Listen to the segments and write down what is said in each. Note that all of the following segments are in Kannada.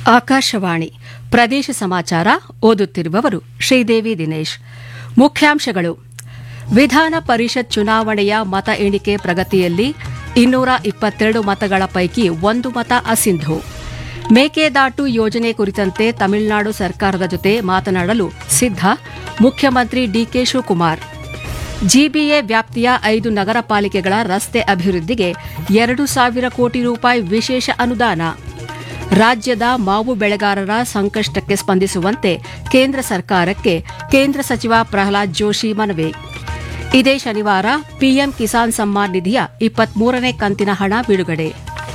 ಆಕಾಶವಾಣಿ ಪ್ರದೇಶ ಸಮಾಚಾರ ಓದುತ್ತಿರುವವರು ಶ್ರೀದೇವಿ ದಿನೇಶ್ ಮುಖ್ಯಾಂಶಗಳು ವಿಧಾನ ಪರಿಷತ್ ಚುನಾವಣೆಯ ಮತ ಎಣಿಕೆ ಪ್ರಗತಿಯಲ್ಲಿ ಇನ್ನೂರ ಇಪ್ಪತ್ತೆರಡು ಮತಗಳ ಪೈಕಿ ಒಂದು ಮತ ಅಸಿಂಧು ಮೇಕೆದಾಟು ಯೋಜನೆ ಕುರಿತಂತೆ ತಮಿಳುನಾಡು ಸರ್ಕಾರದ ಜೊತೆ ಮಾತನಾಡಲು ಸಿದ್ಧ ಮುಖ್ಯಮಂತ್ರಿ ಡಿಕೆ ಶಿವಕುಮಾರ್ ಜಿಬಿಎ ವ್ಯಾಪ್ತಿಯ ಐದು ನಗರ ಪಾಲಿಕೆಗಳ ರಸ್ತೆ ಅಭಿವೃದ್ಧಿಗೆ ಎರಡು ಸಾವಿರ ಕೋಟಿ ರೂಪಾಯಿ ವಿಶೇಷ ಅನುದಾನ ರಾಜ್ಯದ ಮಾವು ಬೆಳೆಗಾರರ ಸಂಕಷ್ಟಕ್ಕೆ ಸ್ಪಂದಿಸುವಂತೆ ಕೇಂದ್ರ ಸರ್ಕಾರಕ್ಕೆ ಕೇಂದ್ರ ಸಚಿವ ಪ್ರಹ್ಲಾದ್ ಜೋಶಿ ಮನವಿ ಇದೇ ಶನಿವಾರ ಪಿಎಂ ಕಿಸಾನ್ ಸಮ್ಮಾನ್ ನಿಧಿಯ ಇಪ್ಪತ್ಮೂರನೇ ಕಂತಿನ ಹಣ ಬಿಡುಗಡೆ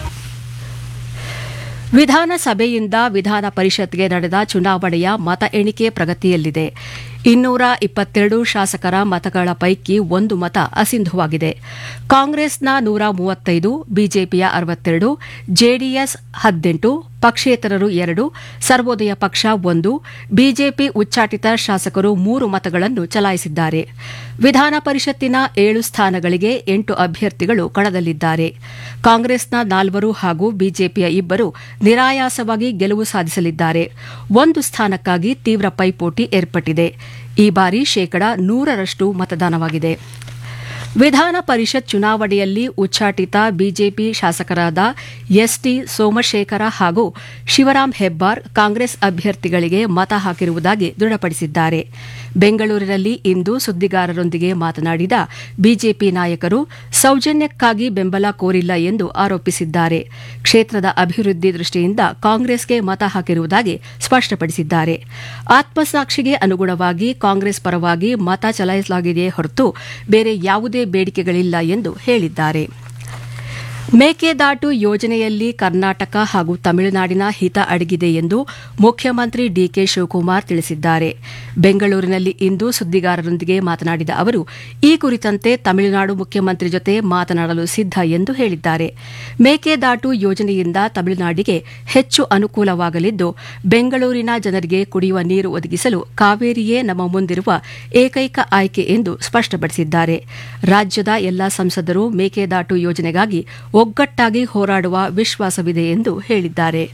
ವಿಧಾನಸಭೆಯಿಂದ ವಿಧಾನ ಪರಿಷತ್ಗೆ ನಡೆದ ಚುನಾವಣೆಯ ಮತ ಎಣಿಕೆ ಪ್ರಗತಿಯಲ್ಲಿದೆ ಇನ್ನೂರ ಇಪ್ಪತ್ತೆರಡು ಶಾಸಕರ ಮತಗಳ ಪೈಕಿ ಒಂದು ಮತ ಅಸಿಂಧುವಾಗಿದೆ ಕಾಂಗ್ರೆಸ್ನ ನೂರ ಮೂವತ್ತೈದು ಬಿಜೆಪಿಯ ಅರವತ್ತೆರಡು ಜೆಡಿಎಸ್ ಹದಿನೆಂಟು ಪಕ್ಷೇತರರು ಎರಡು ಸರ್ವೋದಯ ಪಕ್ಷ ಒಂದು ಬಿಜೆಪಿ ಉಚ್ಚಾಟಿತ ಶಾಸಕರು ಮೂರು ಮತಗಳನ್ನು ಚಲಾಯಿಸಿದ್ದಾರೆ ವಿಧಾನ ಪರಿಷತ್ತಿನ ಏಳು ಸ್ಥಾನಗಳಿಗೆ ಎಂಟು ಅಭ್ಯರ್ಥಿಗಳು ಕಣದಲ್ಲಿದ್ದಾರೆ ಕಾಂಗ್ರೆಸ್ನ ನಾಲ್ವರು ಹಾಗೂ ಬಿಜೆಪಿಯ ಇಬ್ಬರು ನಿರಾಯಾಸವಾಗಿ ಗೆಲುವು ಸಾಧಿಸಲಿದ್ದಾರೆ ಒಂದು ಸ್ಥಾನಕ್ಕಾಗಿ ತೀವ್ರ ಪೈಪೋಟಿ ಏರ್ಪಟ್ಟಿದೆ ಈ ಬಾರಿ ಶೇಕಡ ನೂರರಷ್ಟು ಮತದಾನವಾಗಿದೆ ವಿಧಾನ ಪರಿಷತ್ ಚುನಾವಣೆಯಲ್ಲಿ ಉಚ್ಚಾಟಿತ ಬಿಜೆಪಿ ಶಾಸಕರಾದ ಎಸ್ಟಿ ಸೋಮಶೇಖರ ಹಾಗೂ ಶಿವರಾಂ ಹೆಬ್ಬಾರ್ ಕಾಂಗ್ರೆಸ್ ಅಭ್ಯರ್ಥಿಗಳಿಗೆ ಮತ ಹಾಕಿರುವುದಾಗಿ ದೃಢಪಡಿಸಿದ್ದಾರೆ ಬೆಂಗಳೂರಿನಲ್ಲಿ ಇಂದು ಸುದ್ದಿಗಾರರೊಂದಿಗೆ ಮಾತನಾಡಿದ ಬಿಜೆಪಿ ನಾಯಕರು ಸೌಜನ್ಯಕ್ಕಾಗಿ ಬೆಂಬಲ ಕೋರಿಲ್ಲ ಎಂದು ಆರೋಪಿಸಿದ್ದಾರೆ ಕ್ಷೇತ್ರದ ಅಭಿವೃದ್ಧಿ ದೃಷ್ಟಿಯಿಂದ ಕಾಂಗ್ರೆಸ್ಗೆ ಮತ ಹಾಕಿರುವುದಾಗಿ ಸ್ಪಷ್ಟಪಡಿಸಿದ್ದಾರೆ ಆತ್ಮಸಾಕ್ಷಿಗೆ ಅನುಗುಣವಾಗಿ ಕಾಂಗ್ರೆಸ್ ಪರವಾಗಿ ಮತ ಚಲಾಯಿಸಲಾಗಿದೆಯೇ ಹೊರತು ಬೇರೆ ಯಾವುದೇ ಬೇಡಿಕೆಗಳಿಲ್ಲ ಎಂದು ಹೇಳಿದ್ದಾರೆ ಮೇಕೆದಾಟು ಯೋಜನೆಯಲ್ಲಿ ಕರ್ನಾಟಕ ಹಾಗೂ ತಮಿಳುನಾಡಿನ ಹಿತ ಅಡಗಿದೆ ಎಂದು ಮುಖ್ಯಮಂತ್ರಿ ಡಿಕೆ ಶಿವಕುಮಾರ್ ತಿಳಿಸಿದ್ದಾರೆ ಬೆಂಗಳೂರಿನಲ್ಲಿ ಇಂದು ಸುದ್ದಿಗಾರರೊಂದಿಗೆ ಮಾತನಾಡಿದ ಅವರು ಈ ಕುರಿತಂತೆ ತಮಿಳುನಾಡು ಮುಖ್ಯಮಂತ್ರಿ ಜೊತೆ ಮಾತನಾಡಲು ಸಿದ್ಧ ಎಂದು ಹೇಳಿದ್ದಾರೆ ಮೇಕೆದಾಟು ಯೋಜನೆಯಿಂದ ತಮಿಳುನಾಡಿಗೆ ಹೆಚ್ಚು ಅನುಕೂಲವಾಗಲಿದ್ದು ಬೆಂಗಳೂರಿನ ಜನರಿಗೆ ಕುಡಿಯುವ ನೀರು ಒದಗಿಸಲು ಕಾವೇರಿಯೇ ನಮ್ಮ ಮುಂದಿರುವ ಏಕೈಕ ಆಯ್ಕೆ ಎಂದು ಸ್ಪಷ್ಟಪಡಿಸಿದ್ದಾರೆ ರಾಜ್ಯದ ಎಲ್ಲಾ ಸಂಸದರು ಮೇಕೆದಾಟು ಯೋಜನೆಗಾಗಿ ಒಗ್ಗಟ್ಟಾಗಿ ಹೋರಾಡುವ ವಿಶ್ವಾಸವಿದೆ ಎಂದು ಹೇಳಿದ್ದಾರೆ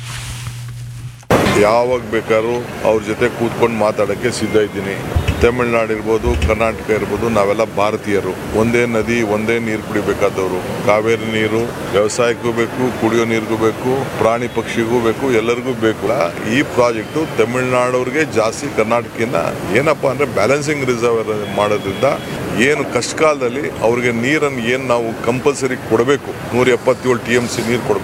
ಯಾವಾಗ ಬೇಕಾದ್ರೂ ಅವ್ರ ಜೊತೆ ಕೂತ್ಕೊಂಡು ಮಾತಾಡೋಕ್ಕೆ ಸಿದ್ಧ ಇದ್ದೀನಿ ತಮಿಳ್ನಾಡು ಇರ್ಬೋದು ಕರ್ನಾಟಕ ಇರ್ಬೋದು ನಾವೆಲ್ಲ ಭಾರತೀಯರು ಒಂದೇ ನದಿ ಒಂದೇ ನೀರು ಕುಡಿಬೇಕಾದವರು ಕಾವೇರಿ ನೀರು ವ್ಯವಸಾಯಕ್ಕೂ ಬೇಕು ಕುಡಿಯೋ ನೀರಿಗೂ ಬೇಕು ಪ್ರಾಣಿ ಪಕ್ಷಿಗೂ ಬೇಕು ಎಲ್ಲರಿಗೂ ಬೇಕು ಈ ಪ್ರಾಜೆಕ್ಟು ತಮಿಳ್ನಾಡವ್ರಿಗೆ ಜಾಸ್ತಿ ಕರ್ನಾಟಕದಿಂದ ಏನಪ್ಪಾ ಅಂದ್ರೆ ಬ್ಯಾಲೆನ್ಸಿಂಗ್ ರಿಸರ್ವ್ ಮಾಡೋದ್ರಿಂದ ಏನು ಕಷ್ಟ ಕಾಲದಲ್ಲಿ ಅವ್ರಿಗೆ ನೀರನ್ನು ಏನು ನಾವು ಕಂಪಲ್ಸರಿ ಕೊಡಬೇಕು ನೂರ ಎಪ್ಪತ್ತೇಳು ಟಿ ಎಮ್ ಸಿ ನೀರು ಕೊಡಬೇಕು